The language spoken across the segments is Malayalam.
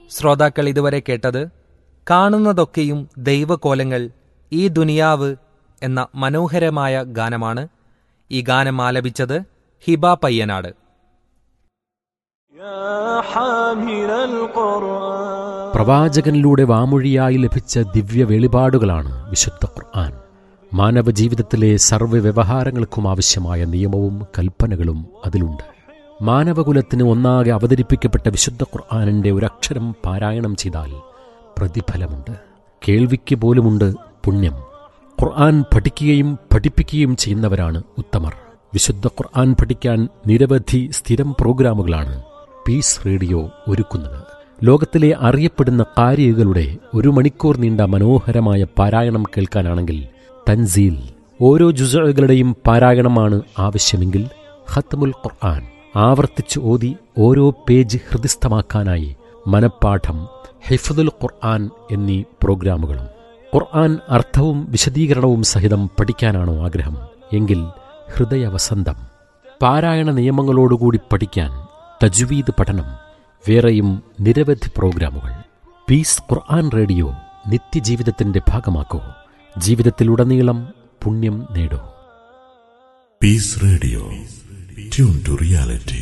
ശ്രോതാക്കൾ ഇതുവരെ കേട്ടത് കാണുന്നതൊക്കെയും ദൈവകോലങ്ങൾ ഈ ദുനിയാവ് എന്ന മനോഹരമായ ഗാനമാണ് ഈ ഗാനം ആലപിച്ചത് ഹിബ പയ്യനാട് يا حامل القرآن പ്രവാചകനിലൂടെ വാമൊഴിയായി ലഭിച്ച ദിവ്യ വെളിപാടുകളാണ് വിശുദ്ധ ഖുർആൻ മാനവ ജീവിതത്തിലെ സർവ്വ വ്യവഹാരങ്ങൾക്കും ആവശ്യമായ നിയമവും കൽപ്പനകളും അതിലുണ്ട് മാനവകുലത്തിന് ഒന്നാകെ അവതരിപ്പിക്കപ്പെട്ട വിശുദ്ധ ഖുർആാനിൻ്റെ ഒരക്ഷരം പാരായണം ചെയ്താൽ പ്രതിഫലമുണ്ട് കേൾവിക്ക് പോലുമുണ്ട് പുണ്യം ഖുർആൻ പഠിക്കുകയും പഠിപ്പിക്കുകയും ചെയ്യുന്നവരാണ് ഉത്തമർ വിശുദ്ധ ഖുർആൻ പഠിക്കാൻ നിരവധി സ്ഥിരം പ്രോഗ്രാമുകളാണ് പീസ് റേഡിയോ ഒരുക്കുന്നത് ലോകത്തിലെ അറിയപ്പെടുന്ന കാരികളുടെ ഒരു മണിക്കൂർ നീണ്ട മനോഹരമായ പാരായണം കേൾക്കാനാണെങ്കിൽ തൻസീൽ ഓരോ ജുസകളുടെയും പാരായണമാണ് ആവശ്യമെങ്കിൽ ഖത്മുൽ ഖുർആൻ ആവർത്തിച്ച് ഓതി ഓരോ പേജ് ഹൃദിസ്ഥമാക്കാനായി മനപ്പാഠം ഹിഫ്ദുൽ ഖുർആൻ എന്നീ പ്രോഗ്രാമുകളും ഖുർആൻ അർത്ഥവും വിശദീകരണവും സഹിതം പഠിക്കാനാണോ ആഗ്രഹം എങ്കിൽ ഹൃദയവസന്തം പാരായണ നിയമങ്ങളോടുകൂടി പഠിക്കാൻ തജ്വീദ് പഠനം വേറെയും നിരവധി പ്രോഗ്രാമുകൾ പീസ് ഖുർആൻ റേഡിയോ നിത്യജീവിതത്തിന്റെ ഭാഗമാക്കൂ ജീവിതത്തിലുടനീളം പുണ്യം നേടൂ Peace Radio. Tune to reality.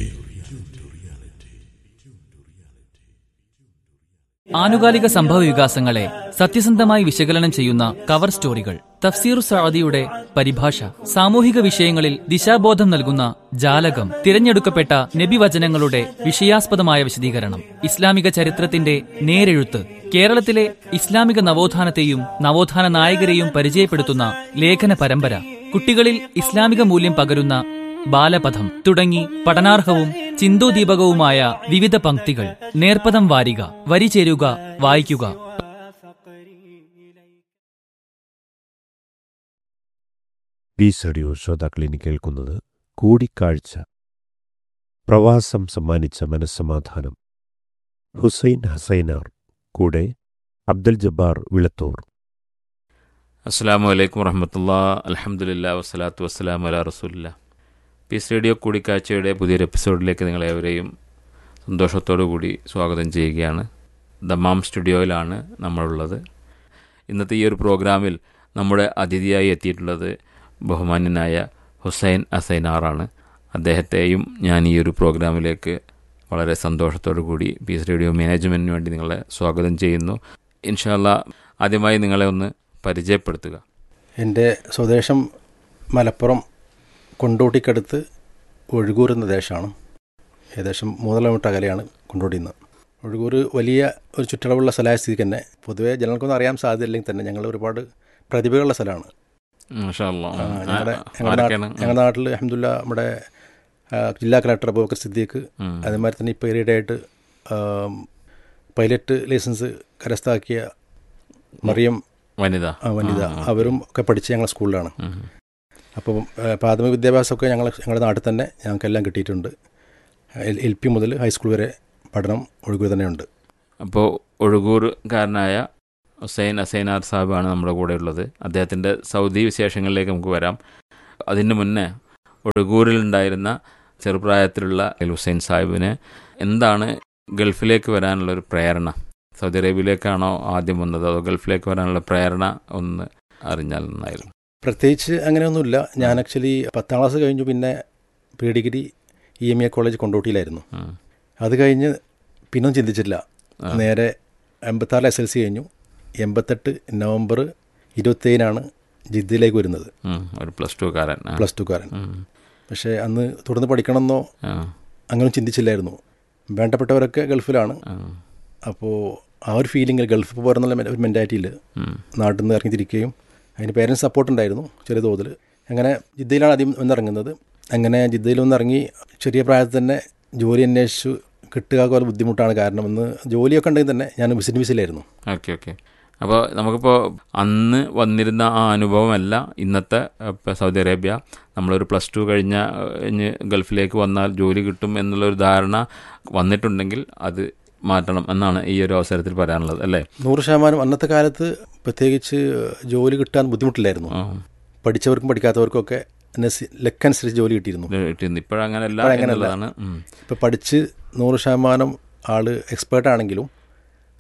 ആനുകാലിക സംഭവ വികാസങ്ങളെ സത്യസന്ധമായി വിശകലനം ചെയ്യുന്ന കവർ സ്റ്റോറികൾ തഫ്സീർ സഅദിയുടെ പരിഭാഷ സാമൂഹിക വിഷയങ്ങളിൽ ദിശാബോധം നൽകുന്ന ജാലകം തിരഞ്ഞെടുക്കപ്പെട്ട നബിവചനങ്ങളുടെ വിഷയാസ്പദമായ വിശദീകരണം ഇസ്ലാമിക ചരിത്രത്തിന്റെ നേരെഴുത്ത് കേരളത്തിലെ ഇസ്ലാമിക നവോത്ഥാനത്തെയും നവോത്ഥാന നായകരെയും പരിചയപ്പെടുത്തുന്ന ലേഖന പരമ്പര കുട്ടികളിൽ ഇസ്ലാമിക മൂല്യം പകരുന്ന ബാലപഥം തുടങ്ങി പഠനാർഹവും ചിന്തോദീപകവുമായ വിവിധ പംക്തികൾ നേർപ്പദം വാരിക വരി ചേരുക വായിക്കുക പീസ് റേഡിയോ ശ്രോതാക്കൾ ഇനി കേൾക്കുന്നത് കൂടിക്കാഴ്ച പ്രവാസം സമ്മാനിച്ച മനസ്സമാധാനം ഹുസൈൻ ഹസൈനാർ കൂടെ അബ്ദുൽ ജബ്ബാർ വിളത്തൂർ അസ്സാം വലൈക്കും വറഹമത്തുള്ള അലഹമുല്ല വസ്സലാത്തു വസ്സലാം അല റസൂലില്ല പീസ് റേഡിയോ കൂടിക്കാഴ്ചയുടെ പുതിയൊരു എപ്പിസോഡിലേക്ക് നിങ്ങളേവരെയും സന്തോഷത്തോടു കൂടി സ്വാഗതം ചെയ്യുകയാണ് ദമാം സ്റ്റുഡിയോയിലാണ് നമ്മളുള്ളത് ഇന്നത്തെ ഈ ഒരു പ്രോഗ്രാമിൽ നമ്മുടെ അതിഥിയായി എത്തിയിട്ടുള്ളത് ബഹുമാന്യനായ ഹുസൈൻ അസൈനാറാണ് അദ്ദേഹത്തെയും ഞാൻ ഈ ഒരു പ്രോഗ്രാമിലേക്ക് വളരെ സന്തോഷത്തോടു കൂടി പീസ് റേഡിയോ മാനേജ്മെൻറ്റിന് വേണ്ടി നിങ്ങളെ സ്വാഗതം ചെയ്യുന്നു ഇൻഷാല്ല ആദ്യമായി നിങ്ങളെ ഒന്ന് പരിചയപ്പെടുത്തുക എൻ്റെ സ്വദേശം മലപ്പുറം കൊണ്ടോട്ടിക്കടുത്ത് ഒഴുകൂർ എന്ന ദേശമാണ് ഏകദേശം മൂന്ന് കിലോമീറ്റർ അകലെയാണ് കൊണ്ടോട്ടിയിൽ നിന്ന് ഒഴുകൂർ വലിയ ഒരു ചുറ്റളവുള്ള സ്ഥലമായ സ്ഥിതിക്ക് തന്നെ പൊതുവേ ജനങ്ങൾക്കൊന്നും അറിയാൻ സാധ്യതയില്ലെങ്കിൽ തന്നെ ഞങ്ങൾ ഒരുപാട് പ്രതിഭകളുള്ള സ്ഥലമാണ് മാഷാ അല്ലാ. ആ, ആ, ഞങ്ങളുടെ ഞങ്ങളുടെ ആരൊക്കെയാണ്? നാ- ഞങ്ങളുടെ നാട്ടിൽ അഹമ്മദില്ല നമ്മുടെ ആ, ജില്ലാ കളക്ടർ അബൂബക്കർ സിദ്ദീഖ് ഉം. അതേമാതിരി തന്നെ ഇപ്പോൾ ഈയിടെയായിട്ട് ആം, പൈലറ്റ് ലൈസൻസ് കരസ്ഥാക്കിയ മറിയം വനിത ആ, വനിത ആ, ആ. അവരും ഒക്കെ പഠിച്ച ഞങ്ങളുടെ സ്കൂളിലാണ് ഉം. അപ്പം ഏഹ്, പ്രാഥമിക വിദ്യാഭ്യാസമൊക്കെ ഞങ്ങൾ ഞങ്ങളുടെ നാട്ടിൽ തന്നെ ഞങ്ങൾക്കെല്ലാം കിട്ടിയിട്ടുണ്ട് എൽ എൽ പി മുതൽ ഹൈസ്കൂൾ വരെ പഠനം ഒഴുകുക തന്നെയുണ്ട് അപ്പോൾ ഒഴുകൂറുകാരനായ ഹുസൈൻ അസൈനാർ സാഹിബാണ് നമ്മുടെ കൂടെ ഉള്ളത് അദ്ദേഹത്തിൻ്റെ സൗദി വിശേഷങ്ങളിലേക്ക് നമുക്ക് വരാം അതിന് മുന്നേ ഒഴുകൂരിലുണ്ടായിരുന്ന ചെറുപ്രായത്തിലുള്ള ഹുസൈൻ സാഹിബിന് എന്താണ് ഗൾഫിലേക്ക് വരാനുള്ള ഒരു പ്രേരണ സൗദി അറേബ്യയിലേക്കാണോ ആദ്യം വന്നത് അതോ ഗൾഫിലേക്ക് വരാനുള്ള പ്രേരണ ഒന്ന് അറിഞ്ഞാൽ നന്നായിരുന്നു പ്രത്യേകിച്ച് അങ്ങനെയൊന്നുമില്ല ഞാൻ ആക്ച്വലി പത്താം ക്ലാസ് കഴിഞ്ഞു പിന്നെ pre degree E M A college കൊണ്ടോട്ടിയിലായിരുന്നു ഉം. അത് കഴിഞ്ഞ് പിന്നൊന്നും ചിന്തിച്ചില്ല ആ. നേരെ എൺപത്താറിൽ എസ് എൽ സി കഴിഞ്ഞു എൺപത്തെട്ട് നവംബർ ഇരുപത്തേഴിനാണ് ജിദ്ദയിലേക്ക് വരുന്നത് ഉം. ഒരു പ്ലസ് ടു കാരൻ ആ. പ്ലസ് ടുക്കാരൻ ഉം. പക്ഷേ അന്ന് തുടർന്ന് പഠിക്കണമെന്നോ ആ. അങ്ങനെ ചിന്തിച്ചില്ലായിരുന്നു വേണ്ടപ്പെട്ടവരൊക്കെ ഗൾഫിലാണ് ആ. അപ്പോൾ ആ ഒരു ഫീലിംഗിൽ ഗൾഫിൽ പോരെന്നുള്ള മെ- ഒരു മെൻറ്റാലിറ്റിയിൽ ഉം. നാട്ടിൽ നിന്ന് ഇറങ്ങി തിരിക്കുകയും അതിന് പേരൻസ് സപ്പോർട്ട് ഉണ്ടായിരുന്നു ചെറിയ തോതിൽ അങ്ങനെ ജിദ്ദയിലാണ് ആദ്യം വന്നിറങ്ങുന്നത് അങ്ങനെ ജിദ്ദയിൽ വന്നിറങ്ങി ചെറിയ പ്രായത്തിൽ തന്നെ ജോലി അന്വേഷിച്ചു കിട്ടുക പോലെ ബുദ്ധിമുട്ടാണ് കാരണം ഇന്ന് ജോലിയൊക്കെ ഉണ്ടെങ്കിൽ തന്നെ ഞാൻ വിസിറ്റ് വിസിലായിരുന്നു ഓക്കെ ഓക്കെ അപ്പോൾ നമുക്കിപ്പോൾ അന്ന് വന്നിരുന്ന ആ അനുഭവമല്ല ഇന്നത്തെ ഇപ്പോൾ സൗദി അറേബ്യ നമ്മളൊരു പ്ലസ് ടു കഴിഞ്ഞ കഴിഞ്ഞ് ഗൾഫിലേക്ക് വന്നാൽ ജോലി കിട്ടും എന്നുള്ളൊരു ധാരണ വന്നിട്ടുണ്ടെങ്കിൽ അത് മാറ്റണം എന്നാണ് ഈ ഒരു അവസരത്തിൽ പറയാനുള്ളത് അല്ലേ നൂറ് ശതമാനം അന്നത്തെ കാലത്ത് പ്രത്യേകിച്ച് ജോലി കിട്ടാൻ ബുദ്ധിമുട്ടില്ലായിരുന്നു ആ. പഠിച്ചവർക്കും പഠിക്കാത്തവർക്കും ഒക്കെ ലക്കനുസരിച്ച് ജോലി കിട്ടിയിരുന്നു ഇപ്പോഴങ്ങനെയല്ല ഇപ്പോഴങ്ങനെയല്ല. എന്നുള്ളതാണ് ഉം. ഇപ്പോൾ പഠിച്ച് നൂറ് ശതമാനം ആൾ എക്സ്പേർട്ട് ആണെങ്കിലും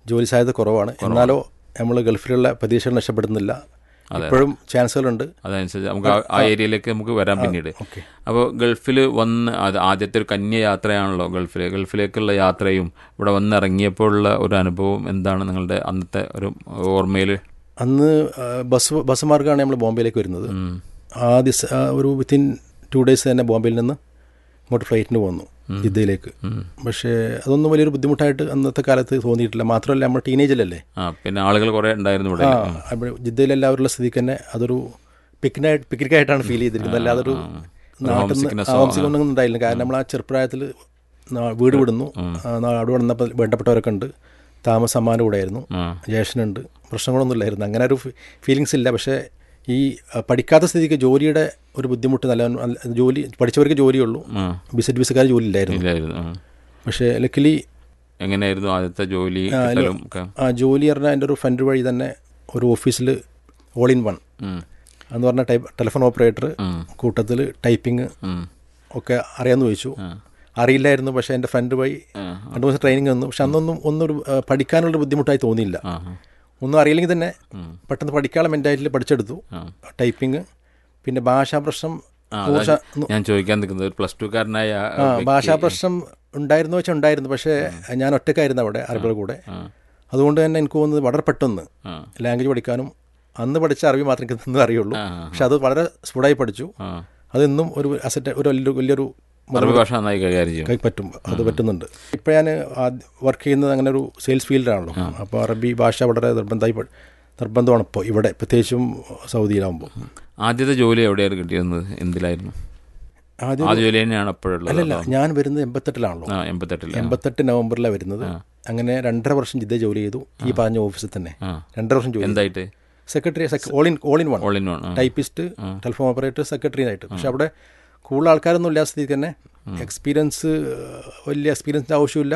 ജോലി സാധ്യത കുറവാണ് എന്നാലോ നമ്മൾ ഗൾഫിലുള്ള പ്രതീക്ഷകൾ നഷ്ടപ്പെടുന്നില്ല ഇപ്പോഴും ചാൻസുകളുണ്ട് അതനുസരിച്ച് നമുക്ക് ആ- ആ ഏരിയയിലേക്ക് നമുക്ക് വരാൻ പിന്നീട് ഓക്കെ അപ്പോൾ ഗൾഫിൽ വന്ന് അത് ആദ്യത്തെ ഒരു കന്യ യാത്രയാണല്ലോ ഗൾഫിൽ ഗൾഫിലേക്കുള്ള യാത്രയും ഇവിടെ വന്നിറങ്ങിയപ്പോഴുള്ള ഒരു അനുഭവം എന്താണ് നിങ്ങളുടെ അന്നത്തെ ഒരു ഓർമ്മയിൽ അന്ന് ആ, ബസ് ബസ് മാർഗ്ഗമാണ് നമ്മൾ ബോംബെയിലേക്ക് വരുന്നത് ആദ്യ സ- ആ, ഒരു വിത്തിൻ ടു ഡേയ്സ് തന്നെ ബോംബെയിൽ നിന്ന് ഇങ്ങോട്ട് ഫ്ലൈറ്റിന് പോന്നു ജിദ്ദയിലേക്ക് പക്ഷേ അതൊന്നും വലിയൊരു ബുദ്ധിമുട്ടായിട്ട് അന്നത്തെ കാലത്ത് തോന്നിയിട്ടില്ല മാത്രമല്ല നമ്മൾ ടീനേജിലല്ലേ ആ പിന്നെ ആളുകൾ കുറേ ഉണ്ടായിരുന്നു ഇവിടെ ആ അവിടെ ജിദ്ദയിൽ എല്ലാവരുള്ള സ്ഥിതിക്ക് തന്നെ അതൊരു പിക്നിക്കായിട്ട് പിക്നിക്കായിട്ടാണ് ഫീൽ ചെയ്തിരിക്കുന്നത് അല്ലാതെ ഒരു നാട്ടിൽ homesickness നിന്ന് ഹോംസിക്കൊന്നും ഉണ്ടായില്ല കാരണം നമ്മൾ ആ ചെറുപ്രായത്തിൽ വീട് വിടുന്നു ആ, നാട് വന്നപ്പോൾ വേണ്ടപ്പെട്ടവരൊക്കെ ഉണ്ട് താമസം സമ്മാനം കൂടെ ആയിരുന്നു ആ ജേഷനുണ്ട് പ്രശ്നങ്ങളൊന്നും ഇല്ലായിരുന്നു അങ്ങനെ ഒരു ഫീലിങ്സ് ഇല്ല പക്ഷേ ഈ ആ, പഠിക്കാത്ത സ്ഥിതിക്ക് ജോലിയുടെ ഒരു ബുദ്ധിമുട്ട് നല്ല നല്ല- ജോലി പഠിച്ചവർക്ക് ജോലിയുള്ളൂ ആ ബിസിനസ് ബിസിക്കാർ ജോലി ഇല്ലായിരുന്നു ഇല്ലായിരുന്നു ആ. പക്ഷേ ലക്കിലി എങ്ങനെയായിരുന്നു ആദ്യത്തെ ജോലി കിട്ടലും ഒക്കെ ആ ജോലി പറഞ്ഞാൽ എൻ്റെ ഒരു ഫ്രണ്ട് വഴി തന്നെ ഒരു ഓഫീസിൽ ഓൾ ഇൻ വൺ ഉം. എന്ന് പറഞ്ഞ ടൈപ്പ് ടെലിഫോൺ ഓപ്പറേറ്റർ ഉം. കൂട്ടത്തിൽ ടൈപ്പിംഗ് ഉം. ഒക്കെ അറിയാമെന്ന് ചോദിച്ചു അറിയില്ലായിരുന്നു പക്ഷേ എൻ്റെ ഫ്രണ്ട് വഴി ആ. രണ്ട് ദിവസം ട്രെയിനിങ് വന്നു പക്ഷെ അന്നൊന്നും ഒന്നൊരു ആ, പഠിക്കാനുള്ള ബുദ്ധിമുട്ടായി തോന്നിയില്ല ആ ഒന്നും അറിയില്ലെങ്കിൽ തന്നെ പെട്ടെന്ന് പഠിക്കാനുള്ള മെൻറ്റാലിറ്റിയിൽ പഠിച്ചെടുത്തു ടൈപ്പിംഗ് പിന്നെ ഭാഷാ പ്രശ്നം ആ, നൂറ് അതാ ശത- ഞാൻ ചോദിക്കാൻ നിൽക്കുന്നത് ഒരു പ്ലസ് ടു കാരനായ ആ ഭാഷാ പ്രശ്നം ഉണ്ടായിരുന്നു വെച്ചാൽ ഉണ്ടായിരുന്നു പക്ഷേ ഞാൻ ഒറ്റക്കായിരുന്നു അവിടെ അറബികളുടെ കൂടെ അതുകൊണ്ട് തന്നെ എനിക്ക് തോന്നുന്നത് വളരെ പെട്ടെന്ന് ആ. ലാംഗ്വേജ് പഠിക്കാനും അന്ന് പഠിച്ച അറബി മാത്രമേ എനിക്ക് ഇന്ന് അറിയുള്ളൂ ആ, പക്ഷെ അത് വളരെ സ്ഫുടായി പഠിച്ചു ആ. അതെന്നും ഒരു അസറ്റ് ഒരു വലിയൊരു വലിയൊരു അറബി ഭാഷ നന്നായി കൈകാര്യം ചെയ്യും കൈ പറ്റും അത് പറ്റുന്നുണ്ട് ഇപ്പം ഞാൻ വർക്ക് ചെയ്യുന്നത് അങ്ങനെ ഒരു സെയിൽസ് ഫീൽഡാണല്ലോ അപ്പോൾ അറബി ഭാഷ വളരെ നിർബന്ധമായി പ- നിർബന്ധമാണ് ഇപ്പോൾ ഇവിടെ പ്രത്യേകിച്ചും സൗദിയിലാകുമ്പോൾ ആദ്യത്തെ ജോലി എവിടെയായിരുന്നു കിട്ടിയിരുന്നത് എന്തിലായിരുന്നു ആദ്യം ആ ജോലി തന്നെയാണ് അപ്പോഴുള്ളത് അല്ലല്ല ഞാൻ വരുന്നത് എൺപത്തെട്ടിലാണല്ലോ ആ എൺപത്തെട്ടില് എൺപത്തെട്ട് നവംബറിലാണ് വരുന്നത് അങ്ങനെ രണ്ടര വർഷം ജിദ്ദ ജോലി ചെയ്തു ഈ പറഞ്ഞ ഓഫീസിൽ തന്നെ ആ. രണ്ടര വർഷം ജോലി എന്തായിട്ട് secretary all in all in one all in one typist telephone operator secretary ആയിട്ട് പക്ഷെ അവിടെ കൂടുതൽ ആൾക്കാരൊന്നും ഇല്ലാത്ത സ്ഥിതിക്ക് തന്നെ എക്സ്പീരിയൻസ് വലിയ എക്സ്പീരിയൻസിൻ്റെ ആവശ്യമില്ല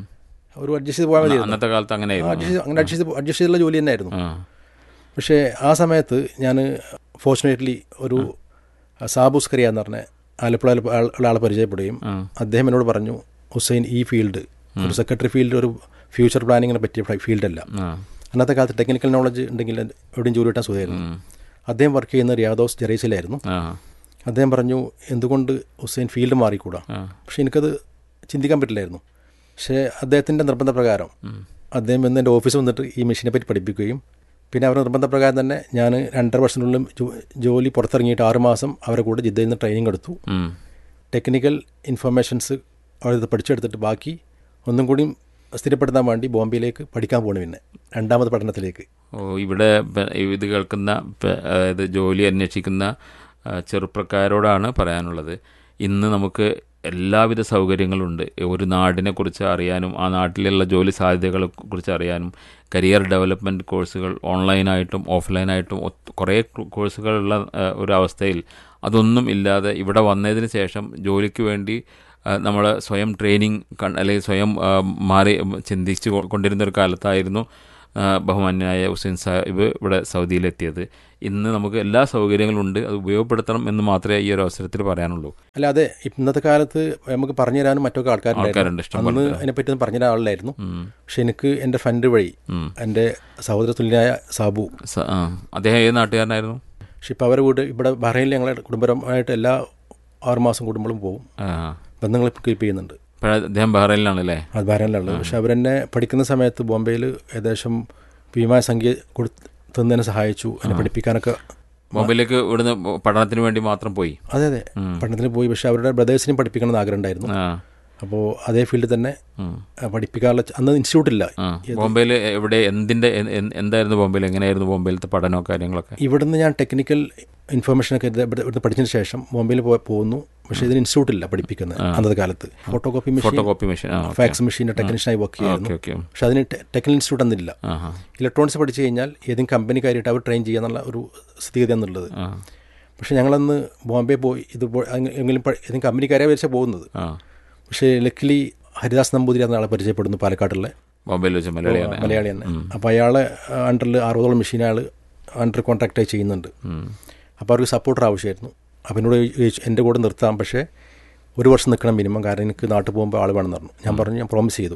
ഒരു അഡ്ജസ്റ്റ് ചെയ്ത് പോയാൽ മതി അന്നത്തെ കാലത്ത് അങ്ങനെയായിരുന്നു അഡ്ജസ്റ്റ് അങ്ങനെ അഡ്ജസ്റ്റ് ചെയ്ത് അഡ്ജസ്റ്റ് ചെയ്തുള്ള ജോലി തന്നെയായിരുന്നു ആ പക്ഷേ ആ സമയത്ത് ഞാൻ ഫോർച്ചുനേറ്റ്ലി ഒരു സാബുസ്കറിയ എന്ന് പറഞ്ഞ ആലപ്പുഴയിൽ ഉള്ള ആളെ പരിചയപ്പെടുകയും അദ്ദേഹം എന്നോട് പറഞ്ഞു ഹുസൈൻ ഈ ഫീൽഡ് ഒരു സെക്രട്ടറി ഫീൽഡ് ഒരു ഫ്യൂച്ചർ പ്ലാനിങ്ങിനെ പറ്റിയ ഫീൽഡല്ല ആ അന്നത്തെ കാലത്ത് ടെക്നിക്കൽ നോളജ് ഉണ്ടെങ്കിൽ എവിടെയും ജോലി കിട്ടാൻ സുഖമായിരുന്നു അദ്ദേഹം വർക്ക് ചെയ്യുന്ന റിയാദോസ് ജെറൈസിലായിരുന്നു ആ അദ്ദേഹം പറഞ്ഞു എന്തുകൊണ്ട് ഹുസൈൻ ഫീൽഡ് മാറിക്കൂടാ പക്ഷെ എനിക്കത് ചിന്തിക്കാൻ പറ്റില്ലായിരുന്നു പക്ഷേ അദ്ദേഹത്തിൻ്റെ നിർബന്ധപ്രകാരം അദ്ദേഹം ഇന്ന് എൻ്റെ ഓഫീസിൽ വന്നിട്ട് ഈ മെഷീനെ പറ്റി പഠിപ്പിക്കുകയും പിന്നെ അവരുടെ നിർബന്ധപ്രകാരം തന്നെ ഞാൻ രണ്ടര വർഷത്തിനുള്ളിൽ ജോ- ജോലി പുറത്തിറങ്ങിയിട്ട് ആറ് മാസം അവരെ കൂടെ ജിദ്ദയിൽ നിന്ന് ട്രെയിനിങ് എടുത്തു ഉം. ടെക്നിക്കൽ ഇൻഫർമേഷൻസ് അവിടെ പഠിച്ചെടുത്തിട്ട് ബാക്കി ഒന്നും കൂടി സ്ഥിരപ്പെടുത്താൻ വേണ്ടി ബോംബെയിലേക്ക് പഠിക്കാൻ പോകണം പിന്നെ രണ്ടാമത് പഠനത്തിലേക്ക് ഓ ഇവിടെ പ- ഇത് കേൾക്കുന്ന പ- അതായത് ജോലി അന്വേഷിക്കുന്ന ആ, ചെറുപ്പക്കാരോടാണ് പറയാനുള്ളത് ഇന്ന് നമുക്ക് എല്ലാവിധ സൗകര്യങ്ങളുണ്ട് ഒരു നാടിനെ കുറിച്ച് അറിയാനും ആ നാട്ടിലുള്ള ജോലി സാധ്യതകളെ കുറിച്ച് അറിയാനും കരിയർ ഡെവലപ്മെൻറ്റ് കോഴ്സുകൾ ഓൺലൈനായിട്ടും ഓഫ്ലൈനായിട്ടും ഒത്ത് കുറേ കോ- കോഴ്സുകളുള്ള ആ, ഒരു അവസ്ഥയിൽ അതൊന്നും ഇല്ലാതെ ഇവിടെ വന്നതിന് ശേഷം ജോലിക്ക് വേണ്ടി നമ്മൾ സ്വയം ട്രെയിനിങ് കൺ- അല്ലെങ്കിൽ സ്വയം ആ, മാറി ചിന്തിച്ച് കൊ- കൊണ്ടിരുന്ന ഒരു കാലത്തായിരുന്നു ആ, ബഹുമാന്യനായ ഹുസൈൻ സാഹിബ് ഇവിടെ സൗദിയിലെത്തിയത് ഇന്ന് നമുക്ക് എല്ലാ സൗകര്യങ്ങളും ഉണ്ട് അത് ഉപയോഗപ്പെടുത്തണം എന്ന് മാത്രമേ ഈ ഒരു അവസരത്തിൽ പറയാനുള്ളൂ അല്ല അതെ ഇന്നത്തെ കാലത്ത് നമുക്ക് പറഞ്ഞു തരാനും മറ്റൊക്കെ ആൾക്കാരുണ്ട്, ആൾക്കാരുണ്ടായിരുന്നു ഇഷ്ടം അന്ന് പോലെ. അതിനെപ്പറ്റി ഒന്നും പറഞ്ഞു തരാൻ ആളില്ലായിരുന്നു ഉം. പക്ഷെ എനിക്ക് എൻ്റെ ഫ്രണ്ട് വഴി ഉം. എൻ്റെ സഹോദര തുല്യനായ സാബു സ- ആ. അദ്ദേഹം ഏത് നാട്ടുകാരനായിരുന്നു പക്ഷെ ഇപ്പോൾ അവരെ വീട് ഇവിടെ ബഹ്റൈനിൽ ഞങ്ങളെ കുടുംബപരമായിട്ട് എല്ലാ ആറുമാസം കൂടുമ്പോഴും പോകും ആ. ബന്ധങ്ങൾ കീപ്പ് ചെയ്യുന്നുണ്ട് അപ്പോൾ അദ്ദേഹം ബഹ്റൈനിലാണല്ലേ അത് ബഹ്റൈനിലുള്ളത് പക്ഷെ അവരെന്നെ പഠിക്കുന്ന സമയത്ത് ബോംബെയിൽ ഏകദേശം ഭീമായ സംഖ്യ കൊടുത്ത് തന്നതിനെ സഹായിച്ചു എന്നെ പഠിപ്പിക്കാനൊക്കെ ബോംബെയിലേക്ക് ഇവിടുന്ന് പഠനത്തിന് വേണ്ടി മാത്രം പോയി അതെ അതെ പഠനത്തിന് പോയി പക്ഷെ അവരുടെ ബ്രദേഴ്സിനെയും പഠിപ്പിക്കണം എന്ന് ആഗ്രഹം ഉണ്ടായിരുന്നു ആ അപ്പോൾ അതേ ഫീൽഡിൽ തന്നെ ഉം. ആ, പഠിപ്പിക്കാനുള്ള ച- അന്ന് ഇൻസ്റ്റിറ്റ്യൂട്ട് ഇല്ല ആ ബോംബെയിൽ എവിടെ എന്തിൻ്റെ എ- എ- എന്തായിരുന്നു ബോംബെയിൽ എങ്ങനെയായിരുന്നു ബോംബെയിലത്തെ പഠനമോ കാര്യങ്ങളൊക്കെ ഇവിടുന്ന് ഞാൻ ടെക്നിക്കൽ ഇൻഫർമേഷനൊക്കെ ഇത് ഇവിടെ- ഇവിടുന്ന് പഠിച്ചതിന് ശേഷം ബോംബെയിൽ പോയി പോകുന്നു പക്ഷേ ഇതിന് ഇൻസ്റ്റിറ്റ്യൂട്ട് ഇല്ല പഠിപ്പിക്കുന്നത് അന്നത്തെ കാലത്ത് photo copy machine photo copy machine ആ ഫാക്സ് മെഷീൻ്റെ ടെക്നീഷ്യനായി വർക്ക് ഓക്കെ ചെയ്യായിരുന്നു ഓക്കെ പക്ഷെ അതിന് ടെക്നിക്കൽ ഇൻസ്റ്റിറ്റ്യൂട്ട് അന്നില്ല ആ ആ ഇലക്ട്രോണിക്സ് പഠിച്ചു കഴിഞ്ഞാൽ ഏതെങ്കിലും കമ്പനിക്കാരായിട്ട് അവർ ട്രെയിൻ ചെയ്യാന്നുള്ള ഒരു സ്ഥിതിഗതി എന്നുള്ളത് ആ പക്ഷെ ഞങ്ങളന്ന് ബോംബെ പോയി ഇത് പോ- അങ്ങ- എങ്കിലും പ- ഏതെങ്കിലും കമ്പനിക്കാരെ വെച്ചാൽ പോകുന്നത് ആ പക്ഷേ ലക്കിലി ഹരിദാസ് നമ്പൂതിരി എന്ന ആളെ പരിചയപ്പെടുന്നു പാലക്കാട്ടുള്ള ബോംബെയിൽ വെച്ച് മലയാളിയാണ് മലയാളി തന്നെ അപ്പോൾ അയാളെ അണ്ടറിൽ അറുപതോളം മെഷീൻ അയാൾ അണ്ടർ കോൺട്രാക്റ്റായി ചെയ്യുന്നുണ്ട് അപ്പോൾ അവർക്ക് സപ്പോർട്ടർ ആവശ്യമായിരുന്നു അപ്പോൾ എന്നോട് ചോദിച്ചു എൻ്റെ കൂടെ നിർത്താം പക്ഷേ ഒരു വർഷം നിൽക്കണം മിനിമം കാരണം എനിക്ക് നാട്ടിൽ പോകുമ്പോൾ ആൾ വേണമെന്ന് പറഞ്ഞു ഞാൻ പറഞ്ഞു ഞാൻ പ്രോമിസ് ചെയ്തു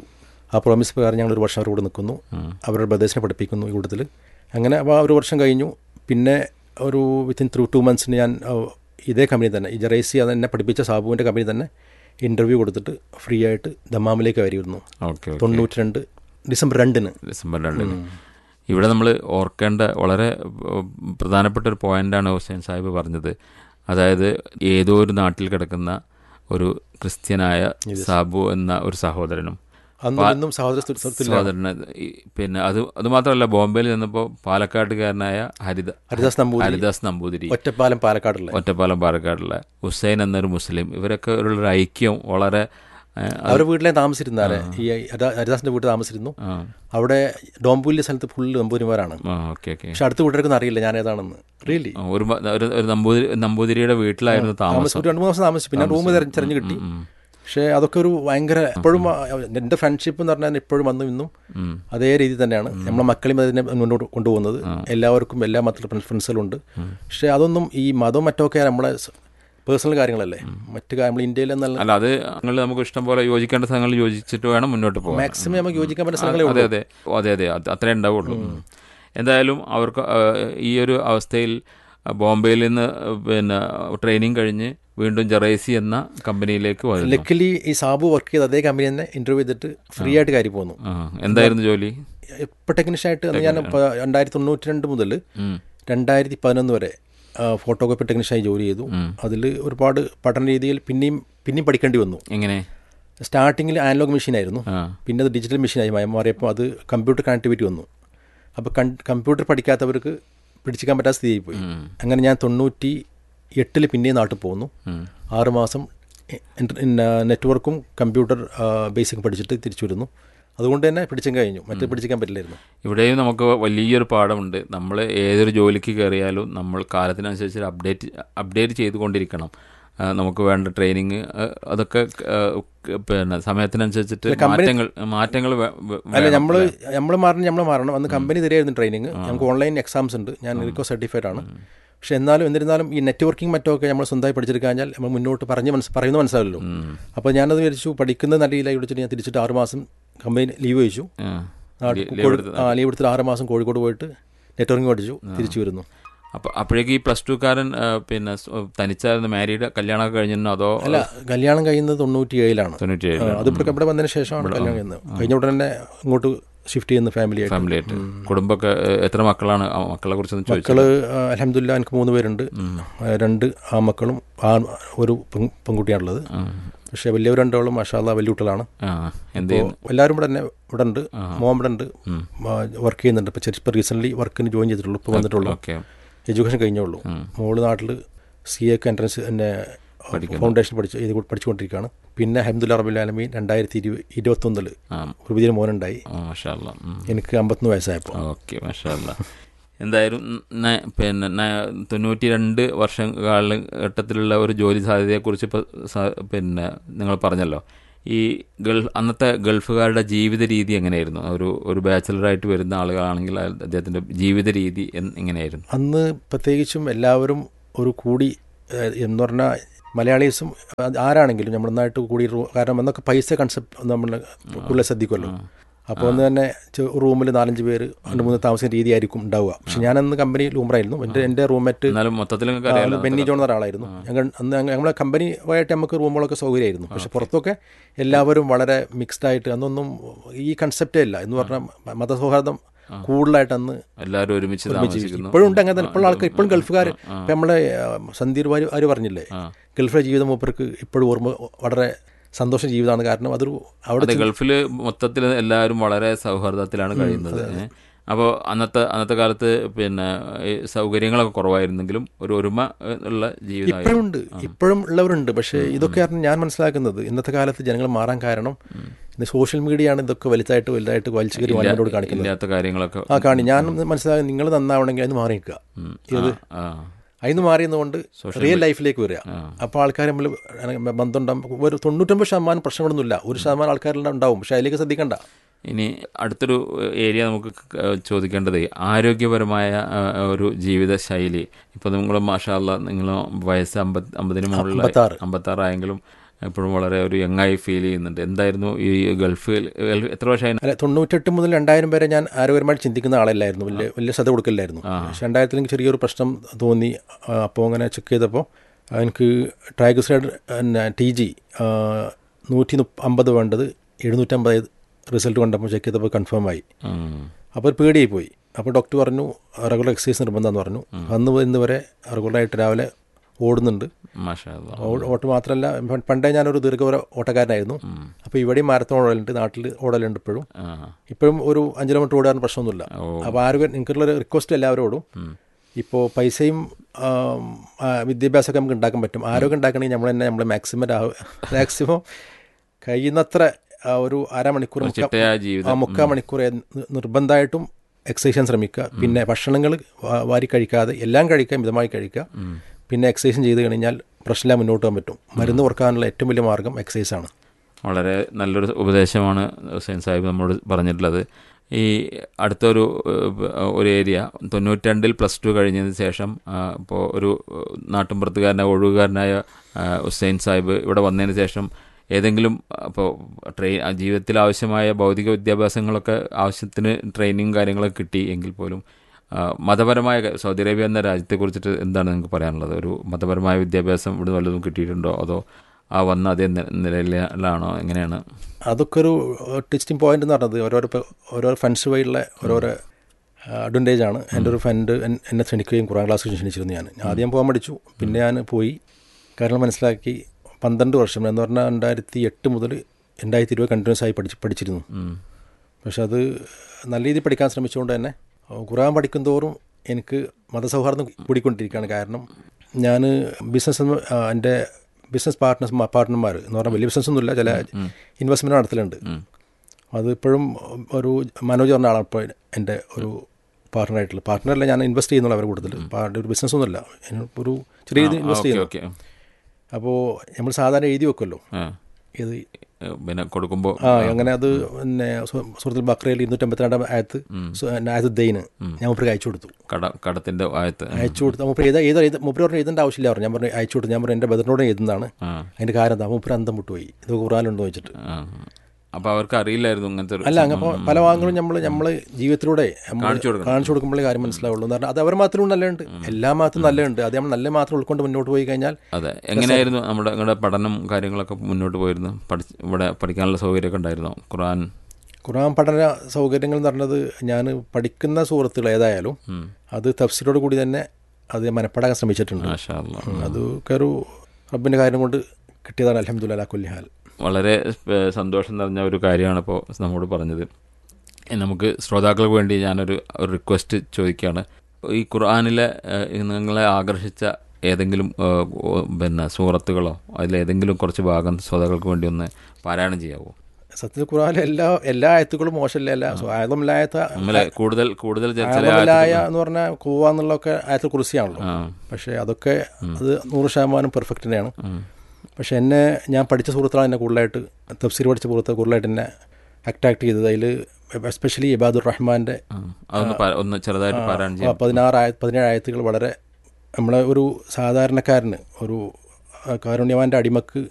ആ പ്രോമിസ് പ്രകാരം ഞങ്ങൾ ഒരു വർഷം അവരുടെ കൂടെ നിൽക്കുന്നു അവരുടെ ബ്രദേഴ്സിനെ പഠിപ്പിക്കുന്നു ഈ കൂട്ടത്തിൽ അങ്ങനെ അപ്പോൾ ആ ഒരു വർഷം കഴിഞ്ഞു പിന്നെ ഒരു വിത്തിൻ ത്രൂ ടു മന്ത്സിന് ഞാൻ ആ, ഇതേ കമ്പനി തന്നെ ഈ ജറൈസി അത് എന്നെ പഠിപ്പിച്ച സാബുവിൻ്റെ കമ്പനി തന്നെ ഇൻ്റർവ്യൂ കൊടുത്തിട്ട് ഫ്രീ ആയിട്ട് ദമ്മാമിലേക്ക് വരുന്നു ഓക്കെ ഓക്കെ തൊണ്ണൂറ്റി രണ്ട് ഡിസംബർ രണ്ടിന് ഡിസംബർ രണ്ടിന് ഇവിടെ നമ്മൾ ഓർക്കേണ്ട വളരെ ഉം, പ്രധാനപ്പെട്ട ഒരു പോയിന്റാണ് ഹുസൈൻ സാഹിബ് പറഞ്ഞത് അതായത് ഏതോ ഒരു നാട്ടിൽ കിടക്കുന്ന ഒരു ക്രിസ്ത്യനായ സാബു എന്ന ഒരു സഹോദരനും അന്നും പാ- ഇന്നും സഹോദര സുഹൃത്തില്ല സഹോദരന് ഈ പിന്നെ അത് അത് മാത്രമല്ല ബോംബെയിൽ നിന്നപ്പോൾ പാലക്കാട്ടുകാരനായ ഹരിത ഹരിദാസ് നമ്പൂതിരി ഹരിദാസ് നമ്പൂതിരി ഒറ്റപ്പാലം പാലക്കാടുള്ള ഒറ്റപ്പാലം പാലക്കാടുള്ള ഹുസൈൻ എന്നൊരു മുസ്ലിം ഇവരൊക്കെ ഒരു ഐക്യം വളരെ ഏ, അത് അവരുടെ വീട്ടിലെ താമസിച്ചിരുന്നാലേ ഈ ഹരിദാ- ഹരിദാസിന്റെ വീട്ടിൽ താമസിച്ചിരുന്നു ആ അവിടെ ഡോംപൂലിന്റെ സ്ഥലത്ത് ഫുള്ള് നമ്പൂരിമാരാണ് ആ ഓക്കെ ഓക്കെ പക്ഷെ അടുത്ത വീട്ടുകാർക്കൊന്നും അറിയില്ല ഞാൻ ഏതാണെന്ന് റിയലി ആ, ഒരു മ- ഒരു ഒരു നമ്പൂതിരി നമ്പൂതിരിയുടെ വീട്ടിലായിരുന്നു താമസം താമസം ഒരു രണ്ട് മൂന്ന് ദിവസം താമസിച്ചു പിന്നെ റൂം തെരഞ്ഞു കിട്ടി പക്ഷേ അതൊക്കെ ഒരു ഭയങ്കര എപ്പോഴും എൻ്റെ ഫ്രണ്ട്ഷിപ്പ് എന്ന് പറഞ്ഞാൽ ഇപ്പോഴും വന്നും ഇന്നും ഉം. അതേ രീതി തന്നെയാണ് നമ്മളെ മക്കളെയും അതിനെ മുന്നോട്ട് കൊണ്ടുപോകുന്നത് എല്ലാവർക്കും എല്ലാ മതത്തിലും ഫ്രണ്ട്സുകളും ഉണ്ട് പക്ഷേ അതൊന്നും ഈ മതവും മറ്റൊക്കെ നമ്മളെ പേഴ്സണൽ കാര്യങ്ങളല്ലേ മറ്റു കാര്യം നമ്മൾ ഇന്ത്യയിൽ എന്നല്ല അല്ല അത് നിങ്ങൾ നമുക്ക് ഇഷ്ടം പോലെ യോജിക്കേണ്ട സ്ഥലങ്ങളിൽ യോജിച്ചിട്ട് വേണം മുന്നോട്ട് പോകാൻ മാക്സിമം നമുക്ക് യോജിക്കാൻ പറ്റുന്ന സ്ഥലങ്ങളേ അതെ ഉള്ളൂ അതെ അതെ അതെ അത് അത്രേ ഉണ്ടാവുള്ളൂ ഉം. എന്തായാലും അവർക്ക് ആ, ഈ ഒരു അവസ്ഥയിൽ ആ, ബോംബെയിൽ നിന്ന് പിന്നെ ട്രെയിനിങ് കഴിഞ്ഞ് വീണ്ടും ജറൈസി എന്ന കമ്പനിയിലേക്ക് വരുന്നു ലക്കിലി ഈ സാബു വർക്ക് ചെയ്ത് അതേ കമ്പനി തന്നെ ഇന്റർവ്യൂ ചെയ്തിട്ട് ഫ്രീ ആയിട്ട് കാര്യം പോകുന്നു ആ, എന്തായിരുന്നു ജോലി ഇപ്പോൾ ടെക്നീഷ്യനായിട്ട് അന്ന് ഞാൻ ഇപ്പൊ രണ്ടായിരത്തി തൊണ്ണൂറ്റി രണ്ട് മുതൽ ഉം. രണ്ടായിരത്തി പതിനൊന്ന് വരെ ഫോട്ടോകോപ്പി ടെക്നീഷ്യനായി ജോലി ചെയ്തു അതിൽ ഒരുപാട് പഠന രീതിയിൽ പിന്നെയും പിന്നെയും പഠിക്കേണ്ടി വന്നു എങ്ങനെ സ്റ്റാർട്ടിങ്ങിൽ ആനലോഗ് മെഷീനായിരുന്നു ആ പിന്നെ അത് ഡിജിറ്റൽ മെഷീനായി മാ- മാറിയപ്പോൾ അത് കമ്പ്യൂട്ടർ കണക്ടിവിറ്റി വന്നു അപ്പോൾ കമ്പ്യൂട്ടർ പഠിക്കാത്തവർക്ക് പിടിച്ചിക്കാൻ പറ്റാത്ത സ്ഥിതിയായി പോയി അങ്ങനെ ഞാൻ തൊണ്ണൂറ്റി എട്ടിൽ പിന്നെയും നാട്ടിൽ പോകുന്നു ഉം. ആറുമാസം നെറ്റ്വർക്കും കമ്പ്യൂട്ടർ ബേസിക് പഠിച്ചിട്ട് തിരിച്ചു വരുന്നു അതുകൊണ്ട് തന്നെ പിടിച്ചും കഴിഞ്ഞു മറ്റേ പിടിച്ചിക്കാൻ പറ്റില്ലായിരുന്നു ഇവിടെയും നമുക്ക് വലിയൊരു പാഠമുണ്ട് നമ്മൾ ഏതൊരു ജോലിക്ക് കയറിയാലും നമ്മൾ കാലത്തിനനുസരിച്ച് അപ്ഡേറ്റ് അപ്ഡേറ്റ് ചെയ്തുകൊണ്ടിരിക്കണം ആ, നമുക്ക് വേണ്ട ട്രെയിനിങ് അതൊക്കെ ആ, ക- പിന്നെ സമയത്തിനനുസരിച്ചിട്ട് മാറ്റങ്ങൾ മാറ്റങ്ങൾ വേ- വേ- അല്ല വേണം, നമ്മൾ അല്ലേ? നമ്മൾ മാറണം നമ്മൾ മാറണം അന്ന് കമ്പനി തരുമായിരുന്നു ട്രെയിനിങ് നമുക്ക് ഓൺലൈൻ എക്സാംസ് ഉണ്ട് ഞാൻ റിക്കോ സർട്ടിഫൈഡ് ആണ് പക്ഷെ എന്നാലും എന്നിരുന്നാലും ഈ നെറ്റ്വർക്കിംഗ് മറ്റൊക്കെ നമ്മൾ സ്വന്തമായി പഠിച്ചെടുക്കാൻ കഴിഞ്ഞാൽ നമ്മൾ മുന്നോട്ട് പറഞ്ഞ് മനസ്സ് പറയുന്നത് മനസ്സിലാവല്ലോ അപ്പോൾ ഞാനത് വിചാരിച്ചു പഠിക്കുന്നത് നല്ല രീതിയിലായി വിളിച്ചിട്ട് ഞാൻ തിരിച്ചിട്ട് ആറ് മാസം കമ്പനി ലീവ് ചോദിച്ചു ആ. നാട്ടിൽ ലീവ് കോഴി- എടുത്ത് ആ ലീവ് എടുത്തിട്ട് ആറ് മാസം കോഴിക്കോട് പോയിട്ട് നെറ്റ്വർക്കിംഗ് പഠിച്ചു തിരിച്ചു വരുന്നു അപ്പൊ അപ്പോഴേക്ക് ഈ പ്ലസ് ടു കാരൻ ആ, പിന്നെ സ്- തനിച്ചായിരുന്നു മാരീഡ് കല്യാണമൊക്കെ കഴിഞ്ഞിരുന്നോ അതോ അല്ല കല്യാണം കഴിയുന്നത് തൊണ്ണൂറ്റി ഏഴിലാണ് തൊണ്ണൂറ്റി ഏഴ് അത് ഇവിടെ ഇവിടെ വന്നതിന് ശേഷമാണ് കല്യാണം കഴിയുന്നത് കഴിഞ്ഞ ഉടനെ തന്നെ ഇങ്ങോട്ട് ഷിഫ്റ്റ് ചെയ്യുന്ന ഫാമിലി ആയിട്ട് ഫാമിലി ആയിട്ട് കുടുംബമൊക്കെ ഏ, എത്ര മക്കളാണ് ആ മക്കളെ കുറിച്ചൊന്ന് ചോദിച്ചു മക്കള് അലഹമില്ല എനിക്ക് മൂന്ന് പേരുണ്ട് ആ, രണ്ട് ആമക്കളും ആ ഒരു പെൺ- പെൺകുട്ടിയാണുള്ളത് പക്ഷേ വലിയവർ രണ്ടോളം മഷാല്ല വലിയ കുട്ടികളാണ് ആ എന്ത് അപ്പോൾ ചെയ്യുന്നു എല്ലാവരും ഇവിടെ തന്നെ ഇവിടെ ഉണ്ട് മോൻ ഇവിടെ ഉണ്ട് വർക്ക് ചെയ്യുന്നുണ്ട് ഇപ്പോൾ ഇപ്പോൾ റീസെൻ്റ്ലി വർക്കിന് ജോയിൻ ചെയ്തിട്ടുള്ളൂ ഇപ്പോൾ വന്നിട്ടുള്ളൂ ഓക്കെ എഡ്യൂക്കേഷൻ കഴിഞ്ഞുള്ളൂ മോള് നാട്ടിൽ സി എക്ക് എൻട്രൻസ് എന്നെ ഫൗണ്ടേഷൻ പഠിച്ച് ഇത് പഠിച്ചുകൊണ്ടിരിക്കുകയാണ് പിന്നെ അഹമ്മദുല്ല റബുൽ ആലമീൻ രണ്ടായിരത്തി ഇരു ഇരുപത്തൊന്നിൽ ആ ഒരു പുതിയ മോനുണ്ടായി മാഷാല്ല എനിക്ക് അമ്പത്തൊന്ന് വയസ്സായപ്പോൾ ഓക്കെ മാഷാല്ല എന്തായാലും ന- പിന്നെ ന- തൊണ്ണൂറ്റി രണ്ട് വർഷം കാലഘട്ടത്തിലുള്ള ഒരു ജോലി സാധ്യതയെക്കുറിച്ച് ഇപ്പോൾ പിന്നെ നിങ്ങൾ പറഞ്ഞല്ലോ ഈ ഗൾഫ് അന്നത്തെ ഗൾഫുകാരുടെ ജീവിത രീതി എങ്ങനെയായിരുന്നു ഒരു ഒരു ബാച്ചലറായിട്ട് വരുന്ന ആളുകളാണെങ്കിൽ അദ്ദേഹത്തിൻ്റെ ജീവിത രീതി എൻ- എങ്ങനെയായിരുന്നു അന്ന് പ്രത്യേകിച്ചും എല്ലാവരും ഒരു കൂടി ഏഹ്, എന്ന് പറഞ്ഞാൽ മലയാളീസും അത് ആരാണെങ്കിലും നമ്മൾ നന്നായിട്ട് കൂടി റൂ- കാരണം എന്നൊക്കെ പൈസ കൺസെപ്റ്റ് നമ്മൾ കൂടുതൽ ശ്രദ്ധിക്കുമല്ലോ അപ്പോൾ ഒന്ന് തന്നെ റൂമിൽ നാലഞ്ച് പേര് രണ്ട് മൂന്ന് താമസിക്കുന്ന രീതിയായിരിക്കും ഉണ്ടാവുക പക്ഷെ ഞാനന്ന് കമ്പനി റൂമറായിരുന്നു എൻ്റെ എൻ്റെ റൂംമേറ്റ് എന്നാലും മൊത്തത്തിൽ നിങ്ങൾക്ക് അറിയാലോ ബെന്നി ജോൺ എന്ന ഒരാളായിരുന്നു ഞങ്ങൾ അന്ന് ഞങ്ങ- നമ്മളെ കമ്പനി ആയിട്ട് നമുക്ക് റൂമുകളൊക്കെ സൗകര്യമായിരുന്നു പക്ഷെ പുറത്തൊക്കെ എല്ലാവരും വളരെ മിക്സ്ഡ് ആയിട്ട് അന്നൊന്നും ഈ കൺസെപ്റ്റേ ഇല്ല എന്ന് പറഞ്ഞാൽ മതസൗഹാർദ്ദം കൂടുതലായിട്ട് അന്ന് എല്ലാവരും ഒരുമിച്ച് ഒരുമിച്ച് ജീവിച്ചു. താമസിക്കുന്നു ഇപ്പോഴും ഉണ്ട് അങ്ങനെ തന്നെ ഇപ്പോഴും ആൾക്കാർ ഇപ്പോഴും ഗൾഫുകാർ ഇപ്പം നമ്മളെ സന്ദീർ വാര് ആര് പറഞ്ഞില്ലേ ഗൾഫിലെ ജീവിതം മൂപ്പർക്ക് ഇപ്പോഴും ഓർമ്മ വളരെ സന്തോഷം ജീവിതമാണ് കാരണം അതൊരു അവിടെ അതെ ഗൾഫിൽ മൊത്തത്തിൽ എല്ലാവരും വളരെ സൗഹാർദ്ദത്തിലാണ് കഴിയുന്നത് അപ്പോൾ അന്നത്തെ അന്നത്തെ കാലത്ത് പിന്നെ ഈ സൗകര്യങ്ങളൊക്കെ കുറവായിരുന്നെങ്കിലും ഒരു ഒരുമ ഏഹ്, ഉള്ള ജീവിതമായിരുന്നു ഇപ്പോഴും ഉണ്ട് ഇപ്പോഴും ഉള്ളവരുണ്ട് പക്ഷേ ഇതൊക്കെയാണ് ഞാൻ മനസ്സിലാക്കുന്നത് ഇന്നത്തെ കാലത്ത് ജനങ്ങൾ മാറാൻ കാരണം ഇന്ന് സോഷ്യൽ മീഡിയ ആണ് ഇതൊക്കെ വലുതായിട്ട് വലുതായിട്ട് വലിച്ചു കയറി വാനോട് കാണിക്കുന്നത് ഇല്ലാത്ത കാര്യങ്ങളൊക്കെ ആ കാണി ഞാൻ മനസ്സിലാക്കി നിങ്ങൾ നന്നാവണമെങ്കിൽ അതിന് മാറി നിൽക്കുക ഉം. ഏത് ആ, അതിന് മാറിയെന്നുകൊണ്ട് റിയൽ ലൈഫിലേക്ക് വരിക അപ്പോൾ ആൾക്കാർ നമ്മൾ ബന്ധം ഉണ്ടാകും ഒരു തൊണ്ണൂറ്റൊമ്പത് ശതമാനം പ്രശ്നങ്ങളൊന്നുമില്ല ഒരു ശതമാനം ആൾക്കാരെല്ലാം ഉണ്ടാവും പക്ഷെ അതിലേക്ക് ശ്രദ്ധിക്കണ്ട ഇനി അടുത്തൊരു ഏരിയ നമുക്ക് ക- ചോദിക്കേണ്ടത് ആരോഗ്യപരമായ ആ, ഒരു ജീവിത ശൈലി ഇപ്പോൾ നിങ്ങൾ മാഷാല്ല നിങ്ങൾ വയസ്സ് അമ്പത് അമ്പതിന് മുകളിൽ അമ്പത്താറ്. അമ്പത്താറായെങ്കിലും എപ്പോഴും വളരെ ഒരു യങ്ങായി ഫീൽ ചെയ്യുന്നുണ്ട് എന്തായിരുന്നു ഈ ഗൾഫിൽ ഗൾഫ് എത്ര വർഷമായി അല്ല തൊണ്ണൂറ്റെട്ട് മുതൽ രണ്ടായിരം വരെ ഞാൻ ആരോഗ്യപരമായിട്ട് ചിന്തിക്കുന്ന ആളല്ലായിരുന്നു വലിയ വലിയ ശ്രദ്ധ കൊടുക്കില്ലായിരുന്നു പക്ഷെ രണ്ടായിരത്തിൽ എനിക്ക് ചെറിയൊരു പ്രശ്നം തോന്നി ആ, അപ്പോൾ അങ്ങനെ ചെക്ക് ചെയ്തപ്പോൾ എനിക്ക് ട്രൈഗ്ലിസറൈഡ് പിന്നെ ടി ജി നൂറ്റി മുപ്പ- അമ്പത് വേണ്ടത് എഴുന്നൂറ്റമ്പത് റിസൾട്ട് കണ്ടപ്പോൾ ചെക്ക് ചെയ്തപ്പോൾ കൺഫേം ആയി ഉം. അപ്പോൾ ഒരു പേടിയായി പോയി അപ്പോൾ ഡോക്ടർ പറഞ്ഞു റെഗുലർ എക്സസൈസ് നിർബന്ധമെന്ന് പറഞ്ഞു അന്ന് ഇന്ന് വരെ റെഗുലറായിട്ട് രാവിലെ ഓടുന്നുണ്ട് മാഷാ അല്ലാ. ഓ- ഓട്ട് മാത്രമല്ല പ- പണ്ടേ ഞാനൊരു ദീർഘദൂര ഓട്ടക്കാരനായിരുന്നു അപ്പോൾ ഇവിടെയും മാരത്തോൺ ഓടലുണ്ട് നാട്ടിൽ ഓടലുണ്ട് ഇപ്പോഴും ആ. ഇപ്പോഴും ഒരു അഞ്ച് കിലോമീറ്റർ ഓടാൻ പ്രശ്നമൊന്നുമില്ല ഓ. അപ്പോൾ ആരോഗ്യം എനിക്കുള്ളൊരു റിക്വസ്റ്റ് എല്ലാവരോടും ഇപ്പോൾ പൈസയും ആം, ആ, വിദ്യാഭ്യാസമൊക്കെ നമുക്ക് ഉണ്ടാക്കാൻ പറ്റും ആരോഗ്യം ഉണ്ടാക്കണമെങ്കിൽ നമ്മൾ തന്നെ നമ്മൾ മാക്സിമം മാക്സിമം കഴിയുന്നത്ര ആ, ഒരു അരമണിക്കൂർ ഒരു മുക്കാ- ചിട്ടയായ ജീവിതം. ആ മുക്കാൽ മണിക്കൂർ നി- നിർബന്ധമായിട്ടും എക്സസൈസ് ചെയ്യാൻ ശ്രമിക്കുക പിന്നെ ഭക്ഷണങ്ങൾ വാ- വാരി കഴിക്കാതെ എല്ലാം കഴിക്കുക മിതമായി കഴിക്കുക പിന്നെ എക്സസൈസും ചെയ്ത് കഴിഞ്ഞാൽ പ്രശ്നമില്ല മുന്നോട്ട് പോകാൻ പറ്റും മരുന്ന് കുറക്കാനുള്ള ഏറ്റവും വലിയ മാർഗ്ഗം എക്സസൈസ് ആണ് വളരെ നല്ലൊരു ഉപദേശമാണ് ഹുസൈൻ സാഹിബ് നമ്മോട് പറഞ്ഞിട്ടുള്ളത് ഈ അടുത്തൊരു ഏഹ്, ഒരു ഏരിയ തൊണ്ണൂറ്റി രണ്ടിൽ പ്ലസ് ടു കഴിഞ്ഞതിന് ശേഷം ഇപ്പോൾ ഒരു ഏഹ്, നാട്ടിൻപുറത്തുകാരനായ ഒഴിവുകാരനായ ആ, ഹുസൈൻ സാഹിബ് ഇവിടെ വന്നതിന് ശേഷം ഏതെങ്കിലും അപ്പോൾ ട്രെയിൻ ജീവിതത്തിൽ ആവശ്യമായ ഭൗതിക വിദ്യാഭ്യാസങ്ങളൊക്കെ ആവശ്യത്തിന് ട്രെയിനിങ് കാര്യങ്ങളൊക്കെ കിട്ടി എങ്കിൽ പോലും ആ, മതപരമായ ക- സൗദി അറേബ്യ എന്ന രാജ്യത്തെക്കുറിച്ചിട്ട് എന്താണ് നിങ്ങൾക്ക് പറയാനുള്ളത് ഒരു മതപരമായ വിദ്യാഭ്യാസം ഇവിടെ വല്ലതും കിട്ടിയിട്ടുണ്ടോ അതോ ആ വന്ന അതേ നി- നിലയിലാണോ എങ്ങനെയാണ് അതൊക്കെ ഒരു ടിച്ചിങ് പോയിന്റ് എന്ന് പറഞ്ഞത് ഓരോരോ ഇപ്പൊ ഓരോ ഫ്രണ്ട്സ് വഴിയുള്ള ഓരോരോ അഡ്വാൻറ്റേജ് ആണ് എൻ്റെ ഒരു ഫ്രണ്ട് എന്നെ ക്ഷണിക്കുകയും കുറാൻ ക്ലാസ് ക്ഷണിച്ചിരുന്നു ഞാൻ ആദ്യം പോകാൻ പഠിച്ചു പിന്നെ ഞാൻ പോയി കാരണം മനസ്സിലാക്കി പന്ത്രണ്ട് വർഷം എന്ന് പറഞ്ഞാൽ രണ്ടായിരത്തി എട്ട് മുതൽ രണ്ടായിരത്തി ഇരുപത് കണ്ടിന്യൂസ് ആയി പഠിച്ച് പഠിച്ചിരുന്നു ഉം. പക്ഷെ പക്ഷെ അത് നല്ല രീതിയിൽ പഠിക്കാൻ ശ്രമിച്ചുകൊണ്ട് തന്നെ ഖുറാൻ പഠിക്കും തോറും എനിക്ക് മതസൗഹാർദ്ദം കൂടിക്കൊണ്ടിരിക്കുകയാണ് കാരണം ഞാൻ ബിസിനസ് എൻ്റെ ബിസിനസ് പാർട്ട്നേഴ്സ് പാർട്ട്ണർമാർ എന്ന് പറഞ്ഞാൽ വലിയ ബിസിനസ് ഒന്നുമില്ല ചില ഇൻവെസ്റ്റ്മെൻറ്റ് നടത്തലുണ്ട് അത് ഇപ്പോഴും ഒരു മനോജ് പറഞ്ഞ ആളാണ് ഇപ്പോൾ എൻ്റെ ഒരു പാർട്ട്ണറായിട്ടുള്ളത് പാർട്ട്ണറല്ല ഞാൻ ഇൻവെസ്റ്റ് ചെയ്യുന്നുള്ള അവരുടെ കൂടുതൽ പാർട്ടി ഒരു ബിസിനസ് ഒന്നുമില്ല അതിന് ഒരു ചെറിയ രീതിയിൽ ഇൻവെസ്റ്റ് ഓക്കെ ചെയ്യുന്നു ഓക്കെ അപ്പോൾ നമ്മൾ സാധാരണ എഴുതി വെക്കുമല്ലോ ആ ഇത് ഏഹ്, പിന്നെ കൊടുക്കുമ്പോൾ ആ അങ്ങനെ അത് പിന്നെ സു- സുഹൃത്തുൽ ബക്രയിൽ ഇരുന്നൂറ്റമ്പത്തിരണ്ടാം ആയത്ത് സു- ആയത്ത് ദൈന് ഞാൻ മുപ്പർക്ക് അയച്ചു കൊടുത്തു കട കടത്തിന്റെ ആയത്ത് അയച്ചു കൊടുത്തു മുപ്പര് ഏതാ ഏതാ ഏത് മുപ്പര് പറഞ്ഞ എഴുതേണ്ട ആവശ്യമില്ല പറഞ്ഞു ഞാൻ പറഞ്ഞു അയച്ചു കൊടുത്തു ഞാൻ പറഞ്ഞു എൻ്റെ ബദറിനോട് എഴുതുന്നതാണ് ആ അതിൻ്റെ കാര്യം എന്താ മുപ്പര് അന്തം വിട്ടുപോയി ഇത് ഖുറാനുണ്ടോ വെച്ചിട്ട് ആ. അപ്പൊ അവർക്ക് അറിയില്ലായിരുന്നു ഇങ്ങനത്തെ ഒരു അല്ല അങ്ങനെ അപ്പോൾ പല ഭാഗങ്ങളും നമ്മൾ നമ്മൾ ജീവിതത്തിലൂടെ നമ്മൾ കാണിച്ചു കൊടുക്കണം. കാണിച്ചു കൊടുക്കുമ്പോഴേ കാര്യം മനസ്സിലാവുള്ളൂ എന്ന് പറഞ്ഞാൽ അത് അവർ മാത്രം നല്ലതുണ്ട് എല്ലാ മാത്രം നല്ലതുണ്ട് അത് നമ്മൾ നല്ല മാത്രം ഉൾക്കൊണ്ട് മുന്നോട്ട് പോയി കഴിഞ്ഞാൽ അതെ എങ്ങനെയായിരുന്നു നമ്മുടെ നിങ്ങളുടെ പഠനം കാര്യങ്ങളൊക്കെ മുന്നോട്ട് പോയിരുന്നു പഠിച്ച് ഇവിടെ പഠിക്കാനുള്ള സൗകര്യമൊക്കെ ഉണ്ടായിരുന്നോ ഖുർആൻ ഖുറാൻ പഠന സൗകര്യങ്ങൾ എന്ന് പറഞ്ഞത് ഞാൻ പഠിക്കുന്ന സുഹൃത്തുക്കൾ ഏതായാലും അത് തഫ്സീലോട് കൂടി തന്നെ അത് മനപ്പെടാൻ ശ്രമിച്ചിട്ടുണ്ട് മാഷാ അല്ലാ. ഉം, അതൊക്കെ ഒരു റബ്ബിൻ്റെ കാര്യം കൊണ്ട് കിട്ടിയതാണ് അലഹമുല്ല കുല്ലിഹാൽ വളരെ ഏഹ്, സന്തോഷം നിറഞ്ഞ ഒരു കാര്യമാണ് ഇപ്പോൾ നമ്മോട് പറഞ്ഞത് ഏഹ്, നമുക്ക് ശ്രോതാക്കൾക്ക് വേണ്ടി ഞാനൊരു ഒരു റിക്വസ്റ്റ് ചോദിക്കുകയാണ് ഈ ഖുർആാനിലെ ഏഹ്, നിങ്ങളെ ആകർഷിച്ച ഏതെങ്കിലും ഏഹ്, ഓ- പിന്നെ സൂറത്തുകളോ അതിലേതെങ്കിലും കുറച്ച് ഭാഗം ശ്രോതാക്കൾക്ക് വേണ്ടി ഒന്ന് പാരായണം ചെയ്യാവോ സത്യത്തിൽ ഖുറാനിലെ എല്ലാ എല്ലാ ആയത്തുകളും മോശമില്ല എല്ലാ ആയതമില്ലായത്ത നമ്മളെ കൂടുതൽ കൂടുതൽ ചില ചില ആയതമില്ലായ ആയത്തുകൾ- എന്ന് പറഞ്ഞാൽ കൂവ എന്നുള്ളതൊക്കെ ആയത്തിൽ കുറിച്ചാണല്ലോ ആ. പക്ഷേ അതൊക്കെ അത് നൂറ് ശതമാനം പെർഫെക്റ്റ് തന്നെയാണ് പക്ഷെ എന്നെ ഞാൻ പഠിച്ച സുഹൃത്താണ് എന്നെ കൂടുതലായിട്ട് തഫ്സീർ പഠിച്ച സുഹൃത്ത് കൂടുതലായിട്ട് എന്നെ അട്രാക്ട് ചെയ്തത് അതിൽ എസ്പെഷ്യലി ഇബാദുർ റഹ്മാൻ്റെ ആ. അതൊന്ന് പാ- ഒന്ന് ചെറുതായിട്ട് പാരായണം ചെയ്യാം പതിനാറ് ആയ പതിനേഴ് ആയത്തുകൾ വളരെ നമ്മളെ ഒരു സാധാരണക്കാരന് ഒരു ആ, കാരുണ്യവാൻ്റെ അടിമക്ക്